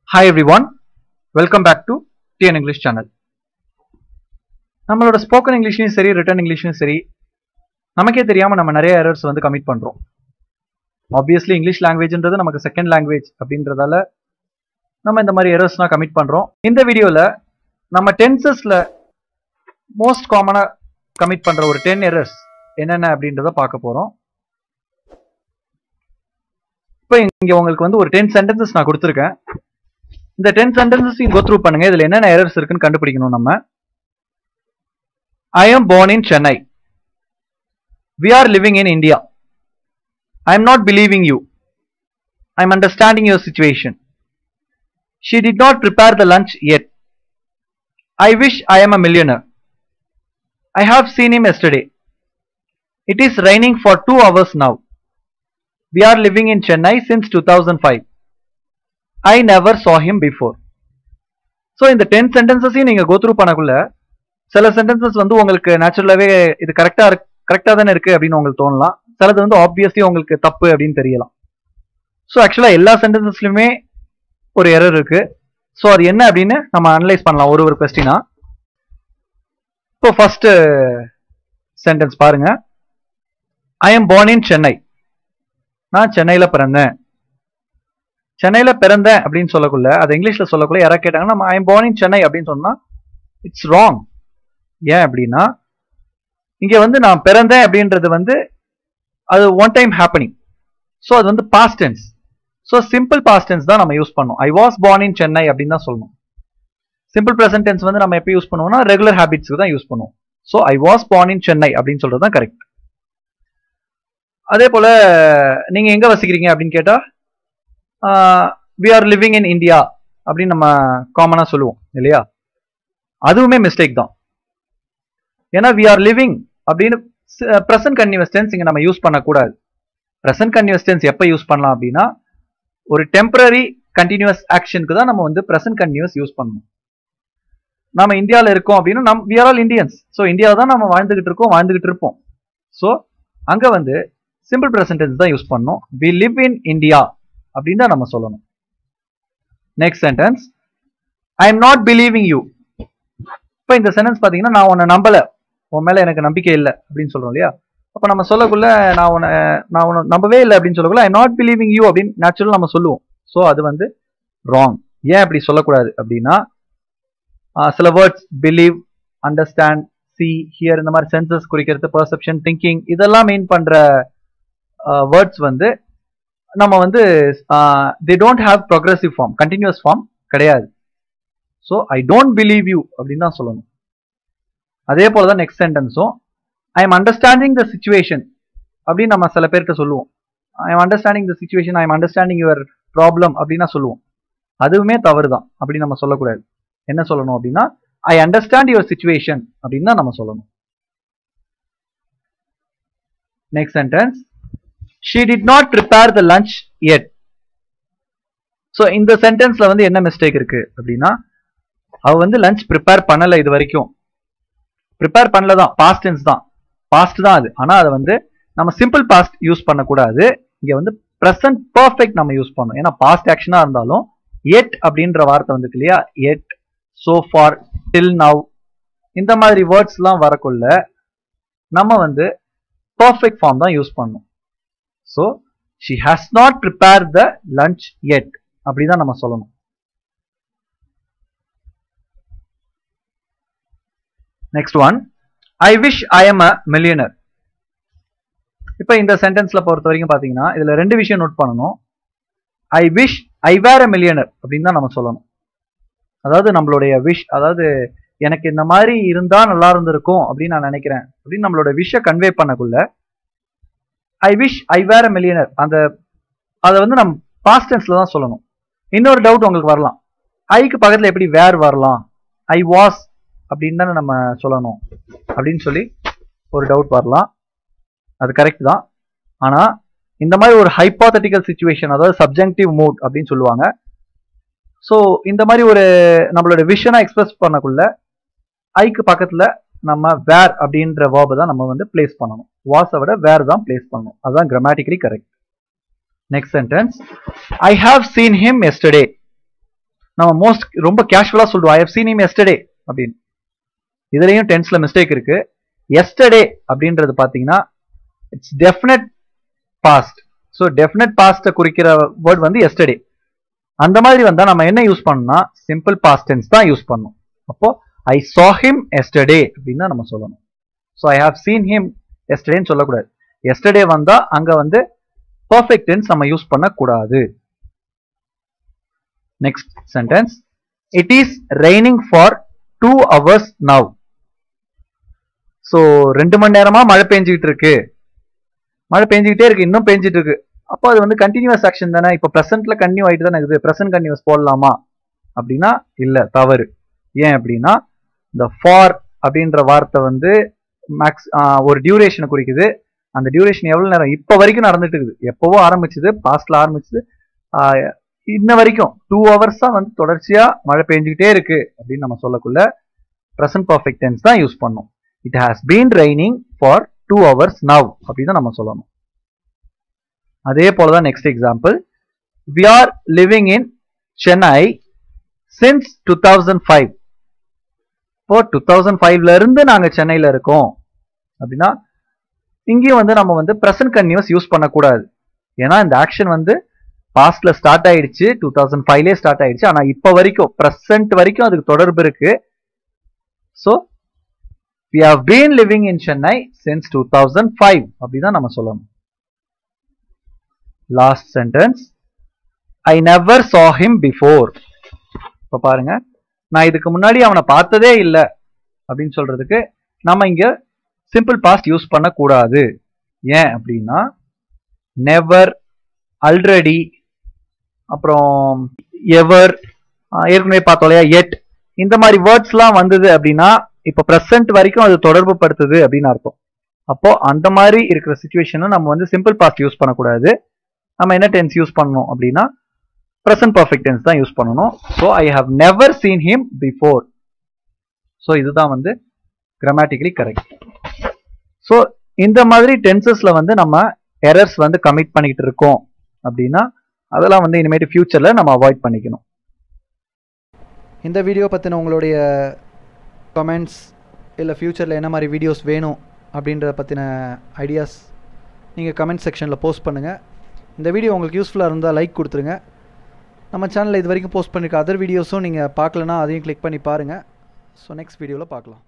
Hi everyone welcome back to TN English channel நம்மளோட spoken இங்கிலீஷ்லையும் சரி written இங்கிலீஷ்லையும் சரி நமக்கே தெரியாமல் நம்ம நிறைய எரர்ஸ் வந்து கமிட் பண்ணுறோம் ஆப்வியஸ்லி இங்கிலீஷ் லாங்குவேஜ்ன்றது நமக்கு செகண்ட் லாங்குவேஜ் அப்படின்றதால நம்ம இந்த மாதிரி எரர்ஸ்லாம் கமிட் பண்ணுறோம் இந்த வீடியோவில் நம்ம டென்சஸில் மோஸ்ட் காமனாக கமிட் பண்ணுற ஒரு டென் எரர்ஸ் என்னென்ன அப்படின்றத பார்க்க போகிறோம் இப்போ இங்கே உங்களுக்கு வந்து ஒரு டென் சென்டென்சஸ் நான் கொடுத்துருக்கேன் இந்த டென் சென்டென்சஸையும் கோ த்ரூ பண்ணுங்க இதில் என்னென்ன எரர்ஸ் இருக்குன்னு கண்டுபிடிக்கணும் நம்ம I am born in Chennai we are living in India. I am not believing you. I am understanding your situation. She did not prepare the lunch yet. I wish I am a millionaire. I have seen him yesterday. It is raining for two hours now. We are living in Chennai since 2005. I never saw him before. So இந்த ten சென்டென்சஸையும் நீங்கள் go through பண்ணக்குள்ள சில sentences வந்து உங்களுக்கு நேச்சுரலாகவே இது கரெக்டாக இருக்கு கரெக்டாக தானே இருக்கு அப்படின்னு உங்களுக்கு தோணலாம் சிலது வந்து ஆப்வியஸ்லி உங்களுக்கு தப்பு அப்படின்னு தெரியலாம் ஸோ ஆக்சுவலாக எல்லா சென்டென்சஸ்லையுமே ஒரு எரர் இருக்கு ஸோ அது என்ன அப்படின்னு நம்ம அனலைஸ் பண்ணலாம் ஒரு ஒரு கொஸ்டினா இப்போ ஃபர்ஸ்ட் சென்டென்ஸ் பாருங்க I am born in Chennai நான் சென்னையில் பிறந்தேன் சென்னையில் பிறந்தேன் அப்படின்னு சொல்லக்குள்ள அது இங்கிலீஷில் சொல்லக்குள்ள யாராவது கேட்டாங்கன்னா நம்ம I am born in Chennai அப்படின்னு சொன்னா இட்ஸ் ராங் ஏன் அப்படின்னா இங்க வந்து நான் பிறந்தேன் அப்படின்றது வந்து அது ஒன் டைம் ஹேப்பனிங் ஸோ அது வந்து past tense so simple past tense தான் நம்ம யூஸ் பண்ணோம் I was born in Chennai அப்படின்னு தான் சொல்லணும் சிம்பிள் ப்ரெசன்ட் டென்ஸ் வந்து நம்ம எப்போ யூஸ் பண்ணுவோம்னா ரெகுலர் ஹேபிட்ஸ்க்கு தான் யூஸ் பண்ணுவோம் so I was born in Chennai அப்படின்னு சொல்றது தான் கரெக்ட் அதே போல நீங்க எங்க வசிக்கிறீங்க அப்படின்னு கேட்டா we are living in India அப்படின்னு நம்ம காமனா சொல்லுவோம் இல்லையா அதுவுமே மிஸ்டேக் தான் ஏன்னா வி ஆர் லிவிங் அப்படின்னு ப்ரெசன்ட் கன்யூஸ் டென்ஸ் இங்க நம்ம யூஸ் பண்ணக்கூடாது ப்ரெசன்ட் கன்யூஸ் டென்ஸ் எப்போ யூஸ் பண்ணலாம் அப்படின்னா ஒரு டெம்பரரி கண்டினியூஸ் ஆக்ஷனுக்கு தான் நம்ம வந்து ப்ரெசன்ட் கன்யூஸ் யூஸ் பண்ணணும் நம்ம இந்தியாவில் இருக்கோம் அப்படின்னா நம் we are all Indians so இந்தியாவில் தான் நம்ம வாழ்ந்துகிட்டு இருக்கோம் வாழ்ந்துகிட்டு இருப்போம் ஸோ அங்கே வந்து சிம்பிள் ப்ரெசன்ட் டென்ஸ் தான் யூஸ் பண்ணணும் வி லிவ் இன் இந்தியா அப்படின்னு தான் நம்ம சொல்லணும் next sentence I am not believing you இப்போ இந்த சென்டென்ஸ் பார்த்தீங்கன்னா நான் உன்னை நம்பலை உன் மேலே எனக்கு நம்பிக்கை இல்லை அப்படின்னு சொல்கிறோம் இல்லையா அப்போ நம்ம சொல்லக்குள்ள நான் உன்னை நான் உன்னை நம்பவே இல்லை அப்படின்னு சொல்லக்குள்ள ஐ நாட் பிலீவிங் யூ அப்படின்னு நேச்சுரல் நம்ம சொல்லுவோம் ஸோ அது வந்து ராங் ஏன் அப்படி சொல்லக்கூடாது அப்படின்னா சில words believe understand see hear இந்த மாதிரி சென்சஸ் குறிக்கிறது பர்செப்ஷன் திங்கிங் இதெல்லாம் மீன் பண்ணுற வேர்ட்ஸ் வந்து நம்ம வந்து they don't have progressive form continuous form கிடையாது so I don't believe you அப்படின்னு தான் சொல்லணும் அதே போல தான் நெக்ஸ்ட் சென்டென்ஸும் I am understanding the situation அப்படின்னு நம்ம சில பேர்கிட்ட சொல்லுவோம் I am understanding the situation I am understanding your problem அப்படின்னா சொல்லுவோம் அதுவுமே தவறு தான் அப்படி நம்ம சொல்லக்கூடாது என்ன சொல்லணும் அப்படின்னா ஐ அண்டர்ஸ்டாண்ட் யுவர் சுச்சுவேஷன் அப்படின்னு தான் நம்ம சொல்லணும் next sentence she did not prepare the lunch yet so இந்த சென்டென்ஸ்ல வந்து என்ன மிஸ்டேக் இருக்கு அப்படின்னா அவ வந்து லஞ்ச் ப்ரிப்பேர் பண்ணல இது வரைக்கும் ப்ரிப்பேர் பண்ணல தான் பாஸ்ட் டென்ஸ் தான் பாஸ்ட் தான் அது ஆனால் அதை வந்து நம்ம சிம்பிள் பாஸ்ட் யூஸ் பண்ணக்கூடாது இங்கே வந்து ப்ரெசன்ட் பர்ஃபெக்ட் நம்ம யூஸ் பண்ணணும் ஏன்னா பாஸ்ட் ஆக்ஷனாக இருந்தாலும் எட் அப்படின்ற வார்த்தை வந்துருக்கு இல்லையா yet so far till now இந்த மாதிரி வேர்ட்ஸ்லாம் வரக்குள்ள நம்ம வந்து பர்ஃபெக்ட் ஃபார்ம் தான் யூஸ் பண்ணணும் so she has not prepare the lunch yet அப்படிதான் நம்ம சொல்லணும் next one I wish I am a millionaire இப்போ இந்த சென்டென்ஸ்ல பொறுத்த வரைக்கும் பார்த்தீங்கன்னா இதுல ரெண்டு விஷயம் நோட் பண்ணணும் ஐ wish I were a millionaire அப்படின்னு தான் நம்ம சொல்லணும் அதாவது நம்மளுடைய விஷ் அதாவது எனக்கு இந்த மாதிரி இருந்தா நல்லா இருந்திருக்கும் அப்படின்னு நான் நினைக்கிறேன் அப்படின்னு நம்மளோட விஷ கன்வே பண்ணக்குள்ள I wish I were a millionaire அந்த அதை வந்து நம்ம பாஸ்ட் டென்ஸ்ல தான் சொல்லணும் இன்னொரு டவுட் உங்களுக்கு வரலாம் ஐக்கு பக்கத்துல எப்படி வேர் வரலாம் ஐ வாஸ் அப்படின்னு தானே நம்ம சொல்லணும் அப்படின்னு சொல்லி ஒரு டவுட் வரலாம் அது கரெக்ட் தான் ஆனா இந்த மாதிரி ஒரு ஹைப்பாத்தட்டிக்கல் சுச்சுவேஷன் அதாவது சப்ஜெக்டிவ் மூட் அப்படின்னு சொல்லுவாங்க ஸோ இந்த மாதிரி ஒரு நம்மளோட விஷனை எக்ஸ்பிரஸ் பண்ணக்குள்ள ஐக்கு பக்கத்துல நம்ம வேர் அப்படின்ற வேர்பை தான் நம்ம வந்து பிளேஸ் பண்ணணும் வாஸை விட வேர் தான் பிளேஸ் பண்ணணும் அதுதான் grammatically correct next sentence I have seen him yesterday நம்ம மோஸ்ட் ரொம்ப கேஷுவலா சொல்லுவோம் I have seen him yesterday அப்படின்னு இதுலயும் டென்ஸ்ல மிஸ்டேக் இருக்கு எஸ்டர்டே அப்படின்றது பாத்தீங்கன்னா it's definite past so definite பாஸ்ட்டை குறிக்கிற வேர்ட் வந்து எஸ்டர்டே அந்த மாதிரி வந்தா நம்ம என்ன யூஸ் பண்ணணும்னா சிம்பிள் பாஸ்ட் டென்ஸ் தான் யூஸ் பண்ணணும் அப்போ ஐ saw him எஸ்டர்டே அப்படின்னு தான் நம்ம சொல்லணும் so I have seen him எஸ்டர்டேன்னு சொல்லக்கூடாது எஸ்டர்டே வந்தா அங்க வந்து பர்ஃபெக்ட் டென்ஸ் நம்ம யூஸ் பண்ணக்கூடாது next sentence it is raining for two hours now so ரெண்டு மணி நேரமா மழை பெஞ்சிக்கிட்டு இருக்கு மழை பெஞ்சிக்கிட்டே இருக்கு இன்னும் பெஞ்சிட்டு இருக்கு அப்போ அது வந்து கண்டினியூஸ் ஆக்ஷன் தானே இப்போ ப்ரெசென்ட்ல கன்டினியூ ஆயிட்டு தானே இருக்குது ப்ரெசென்ட் கண்டினியூஸ் போடலாமா அப்படின்னா இல்ல தவறு ஏன் அப்படின்னா இந்த ஃபார் அப்படின்ற வார்த்தை வந்து மேக்ஸ் ஒரு டியூரேஷனை குறிக்குது அந்த டியூரேஷன் எவ்வளவு நேரம் இப்போ வரைக்கும் நடந்துட்டு இருக்குது எப்பவோ ஆரம்பிச்சது பாஸ்ட்ல ஆரம்பிச்சது ஆஹ் இன்ன வரைக்கும் டூ ஹவர்ஸா வந்து தொடர்ச்சியா மழை பெஞ்சுக்கிட்டே இருக்கு அப்படின்னு நம்ம சொல்லக்குள்ள ப்ரெசன்ட் பர்ஃபெக்ட் டென்ஸ் தான் யூஸ் பண்ணும் it has been raining for two hours now அப்படின்னு தான் நம்ம சொல்லணும் அதே போல தான் next example we are living in Chennai since two thousand five இப்போ டூ தௌசண்ட் ஃபைவ்ல இருந்து நாங்க சென்னையில இருக்கோம் அப்படின்னா இங்கேயும் வந்து நம்ம வந்து ப்ரெசன்ட் கன்யூஸ் யூஸ் பண்ணக்கூடாது ஏன்னா இந்த ஆக்ஷன் வந்து பாஸ்ட்ல ஸ்டார்ட் ஆயிடுச்சு டூ தௌசண்ட் ஃபைவ்லேயே ஸ்டார்ட் ஆயிடுச்சு ஆனா இப்போ வரைக்கும் ப்ரெசன்ட் வரைக்கும் அதுக்கு தொடர்பு இருக்கு so we have been living in Chennai since two thousand five அப்படிதான் நம்ம சொல்லணும் last sentence I never saw him before இப்போ பாருங்க நான் இதுக்கு முன்னாடி அவனை பார்த்ததே இல்லை அப்படின்னு சொல்றதுக்கு நம்ம இங்க சிம்பிள் பாஸ்ட் யூஸ் பண்ணக்கூடாது ஏன் அப்படின்னா நெவர் ஆல்ரெடி அப்புறம் எவர் ஏற்கனவே பார்த்தோம் இல்லையா எட் இந்த மாதிரி வேர்ட்ஸ்லாம் வந்தது அப்படின்னா இப்போ ப்ரெசன்ட் வரைக்கும் அது தொடர்பு படுத்துது அப்படின்னு அர்த்தம் அப்போ அந்த மாதிரி இருக்கிற சுச்சுவேஷனை நம்ம வந்து சிம்பிள் பாஸ்ட் யூஸ் பண்ணக்கூடாது நம்ம என்ன டென்ஸ் யூஸ் பண்ணணும் அப்படின்னா ப்ரெசன்ட் பர்ஃபெக்ட் டென்ஸ் தான் யூஸ் பண்ணணும் so I have never seen him before so இதுதான் வந்து கிராமட்டிக்கலி கரெக்ட் ஸோ இந்த மாதிரி டென்சஸ்ல வந்து நம்ம எரர்ஸ் வந்து கமிட் பண்ணிக்கிட்டு இருக்கோம் அப்படின்னா அதெல்லாம் வந்து இனிமேட்டு ஃபியூச்சர்ல நம்ம அவாய்ட் பண்ணிக்கணும் இந்த வீடியோ பற்றின உங்களுடைய கமெண்ட்ஸ் இல்லை ஃப்யூச்சரில் என்ன மாதிரி வீடியோஸ் வேணும் அப்படின்றத பற்றின ஐடியாஸ் நீங்கள் கமெண்ட் செக்ஷனில் போஸ்ட் பண்ணுங்கள் இந்த வீடியோ உங்களுக்கு யூஸ்ஃபுல்லாக இருந்தால் லைக் கொடுத்துருங்க நம்ம சேனலில் இது வரைக்கும் போஸ்ட் பண்ணியிருக்க அதர் வீடியோஸும் நீங்கள் பார்க்கலனா அதையும் கிளிக் பண்ணி பாருங்கள் ஸோ நெக்ஸ்ட் வீடியோவில் பார்க்கலாம்